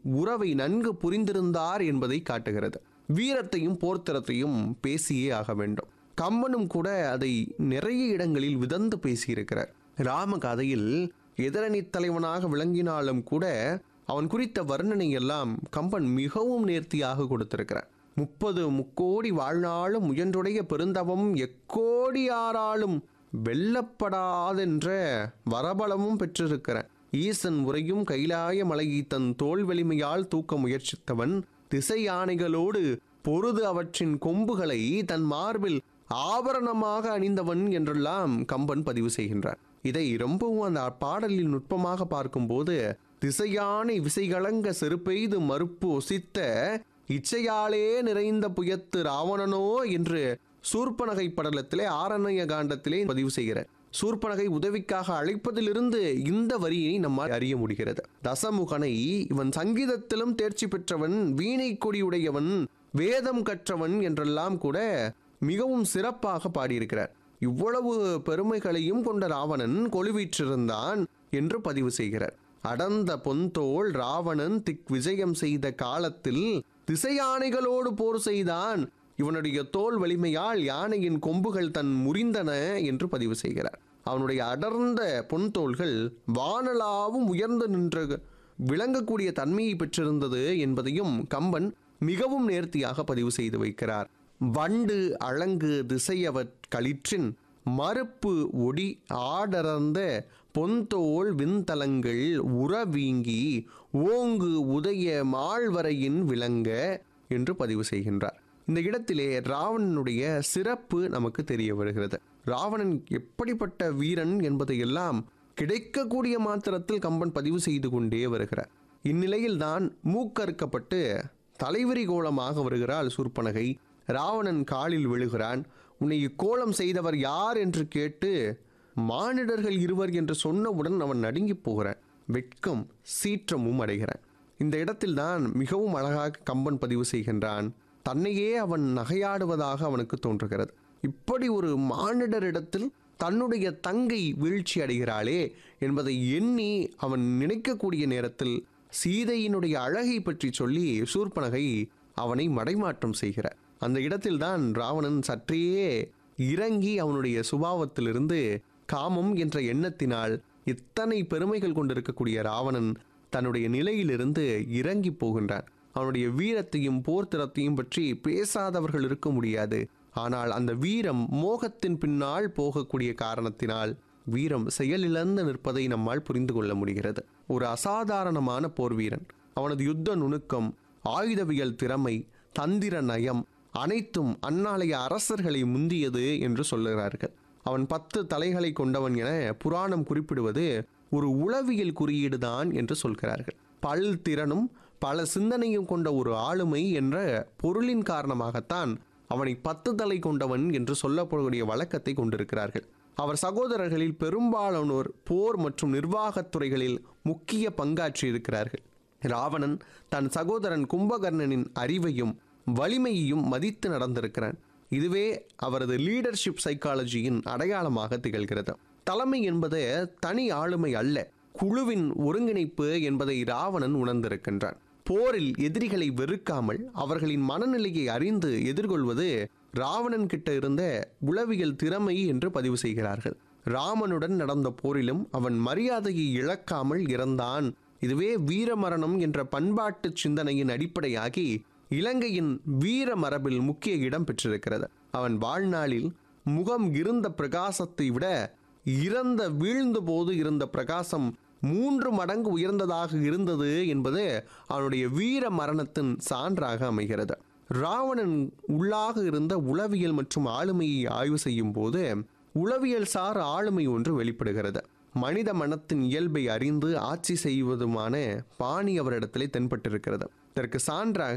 உறவை நன்கு புரிந்திருந்தார் என்பதை காட்டுகிறது வீரத்தையும் போர்த்திறத்தையும் பேசியே ஆக வேண்டும் கம்பனும் கூட அதை நிறைய இடங்களில் விதந்து பேசியிருக்கிறார் ராம கதையில் எதிரணி தலைவனாக விளங்கினாலும் கூட அவன் குறித்த வர்ணனை எல்லாம் கம்பன் மிகவும் நேர்த்தியாக கொடுத்திருக்கிறார் முப்பது முக்கோடி வாழ்நாளும் முயன்றுடைய பெருந்தவம் எக்கோடியாராலும் வெல்லப்படாதென்ற வரபலமும் பெற்றிருக்கிறான் ஈசன் உரையும் கைலாய மலையை தன் தோல் வலிமையால் தூக்க முயற்சித்தவன் திசை யானைகளோடு பொருது அவற்றின் கொம்புகளை தன் மார்பில் ஆபரணமாக அணிந்தவன் என்றெல்லாம் கம்பன் பதிவு செய்கின்றார் இதை ரொம்பவும் அந்த பாடலில் நுட்பமாக பார்க்கும்போது திசையானை விசைகலங்க செருப்பெய்து மறுப்பு ஒசித்த இச்சையாலே நிறைந்த புயத்து ராவணனோ என்று சூர்பனகை படலத்திலே ஆரண்ய காண்டத்திலே பதிவு செய்கிறார் சூர்பனகை உதவிக்காக அழைப்பதிலிருந்து இந்த வரியை நம்மால் அறிய முடிகிறது தசமுகனை இவன் சங்கீதத்திலும் தேர்ச்சி பெற்றவன் வீணை கொடியுடையவன் வேதம் கற்றவன் என்றெல்லாம் கூட மிகவும் சிறப்பாக பாடியிருக்கிறார் இவ்வளவு பெருமைகளையும் கொண்ட ராவணன் கொலுவீற்றிருந்தான் என்று பதிவு செய்கிறார் அடர்ந்த பொன்தோள் ராவணன் திக் விஜயம் செய்த காலத்தில் திசையானைகளோடு போர் செய்தான் இவனுடைய தோல் வலிமையால் யானையின் கொம்புகள் தன் முறிந்தன என்று பதிவு செய்கிறார் அவனுடைய அடர்ந்த பொன்தோள்கள் வானலாவும் உயர்ந்து நின்ற விளங்கக்கூடிய தன்மையை பெற்றிருந்தது என்பதையும் கம்பன் மிகவும் நேர்த்தியாக பதிவு செய்து வைக்கிறார் வண்டு அழங்கு திசையவற் களிற்றின் மறுப்பு ஒடி ஆடரந்த பொன்தோல் விண்தலங்கள் உறவீங்கி ஓங்கு உதய மாழ்வரையின் விளங்க என்று பதிவு செய்கின்றார் இந்த இடத்திலே ராவணனுடைய சிறப்பு நமக்கு தெரிய வருகிறது ராவணன் எப்படிப்பட்ட வீரன் என்பதையெல்லாம் கிடைக்கக்கூடிய மாத்திரத்தில் கம்பன் பதிவு செய்து கொண்டே வருகிறார் இந்நிலையில்தான் மூக்கறுக்கப்பட்டு தலைவிரி கோலமாக வருகிறாள் சூர்பனகை ராவணன் காலில் விழுகிறான் உன்னை இக்கோலம் செய்தவர் யார் என்று கேட்டு மானிடர்கள் இருவர் என்று சொன்னவுடன் அவன் நடுங்கி போகிறான் வெட்கம் சீற்றமும் அடைகிறான் இந்த இடத்தில்தான் மிகவும் அழகாக கம்பன் பதிவு செய்கின்றான் தன்னையே அவன் நகையாடுவதாக அவனுக்கு தோன்றுகிறது இப்படி ஒரு மானிடரிடத்தில் தன்னுடைய தங்கை வீழ்ச்சி அடைகிறாளே என்பதை எண்ணி அவன் நினைக்கக்கூடிய நேரத்தில் சீதையினுடைய அழகை பற்றி சொல்லி சூர்பனகை அவனை மடைமாற்றம் செய்கிறார் அந்த இடத்தில்தான் ராவணன் சற்றே இறங்கி அவனுடைய சுபாவத்திலிருந்து காமம் என்ற எண்ணத்தினால் இத்தனை பெருமைகள் கொண்டிருக்கக்கூடிய ராவணன் தன்னுடைய நிலையிலிருந்து இறங்கி போகின்றான் அவனுடைய வீரத்தையும் போர்த்திறத்தையும் பற்றி பேசாதவர்கள் இருக்க முடியாது ஆனால் அந்த வீரம் மோகத்தின் பின்னால் போகக்கூடிய காரணத்தினால் வீரம் செயலிழந்து நிற்பதை நம்மால் புரிந்து கொள்ள முடிகிறது ஒரு அசாதாரணமான போர் வீரன் அவனது யுத்த நுணுக்கம் ஆயுதவியல் திறமை தந்திர நயம் அனைத்தும் அந்நாளைய அரசர்களை முந்தியது என்று சொல்லுகிறார்கள் அவன் பத்து தலைகளை கொண்டவன் என புராணம் குறிப்பிடுவது ஒரு உளவியல் குறியீடுதான் என்று சொல்கிறார்கள் பல் திறனும் பல சிந்தனையும் கொண்ட ஒரு ஆளுமை என்ற பொருளின் காரணமாகத்தான் அவனை பத்து தலை கொண்டவன் என்று சொல்லப்படக்கூடிய வழக்கத்தை கொண்டிருக்கிறார்கள் அவர் சகோதரர்களில் பெரும்பாலானோர் போர் மற்றும் நிர்வாகத் துறைகளில் முக்கிய பங்காற்றி இருக்கிறார்கள் ராவணன் தன் சகோதரன் கும்பகர்ணனின் அறிவையும் வலிமையையும் மதித்து நடந்திருக்கிறான் இதுவே அவரது லீடர்ஷிப் சைக்காலஜியின் அடையாளமாக திகழ்கிறது தலைமை என்பது தனி ஆளுமை அல்ல குழுவின் ஒருங்கிணைப்பு என்பதை ராவணன் உணர்ந்திருக்கின்றான் போரில் எதிரிகளை வெறுக்காமல் அவர்களின் மனநிலையை அறிந்து எதிர்கொள்வது ராவணன் கிட்ட இருந்த உளவியல் திறமை என்று பதிவு செய்கிறார்கள் ராமனுடன் நடந்த போரிலும் அவன் மரியாதையை இழக்காமல் இறந்தான் இதுவே வீரமரணம் என்ற பண்பாட்டு சிந்தனையின் அடிப்படையாகி இலங்கையின் வீர மரபில் முக்கிய இடம் பெற்றிருக்கிறது அவன் வாழ்நாளில் முகம் இருந்த பிரகாசத்தை விட இறந்த வீழ்ந்த போது இருந்த பிரகாசம் மூன்று மடங்கு உயர்ந்ததாக இருந்தது என்பது அவனுடைய வீர மரணத்தின் சான்றாக அமைகிறது ராவணன் உள்ளாக இருந்த உளவியல் மற்றும் ஆளுமையை ஆய்வு செய்யும் போது உளவியல் சார் ஆளுமை ஒன்று வெளிப்படுகிறது மனித மனத்தின் இயல்பை அறிந்து ஆட்சி செய்வதுமான பாணி அவரிடத்திலே தென்பட்டிருக்கிறது இதற்கு சான்றாக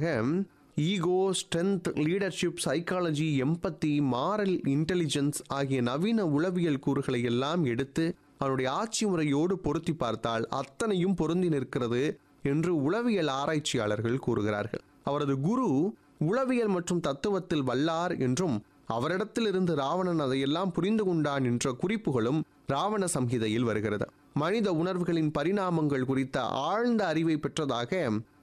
ego strength leadership psychology empathy moral intelligence ஆகிய நவீன உளவியல் கூறுகளை எல்லாம் எடுத்து அவனுடைய ஆட்சி முறையோடு பொருத்தி பார்த்தால் அத்தனையும் பொருந்தி நிற்கிறது என்று உளவியல் ஆராய்ச்சியாளர்கள் கூறுகிறார்கள் அவரது குரு உளவியல் மற்றும் தத்துவத்தில் வல்லார் என்றும் அவரிடத்திலிருந்து ராவணன் அதையெல்லாம் புரிந்து கொண்டான் என்ற குறிப்புகளும் ராவண சம்ஹிதையில் வருகிறது மனித உணர்வுகளின் பரிணாமங்கள் குறித்த ஆழ்ந்த அறிவை பெற்றதாக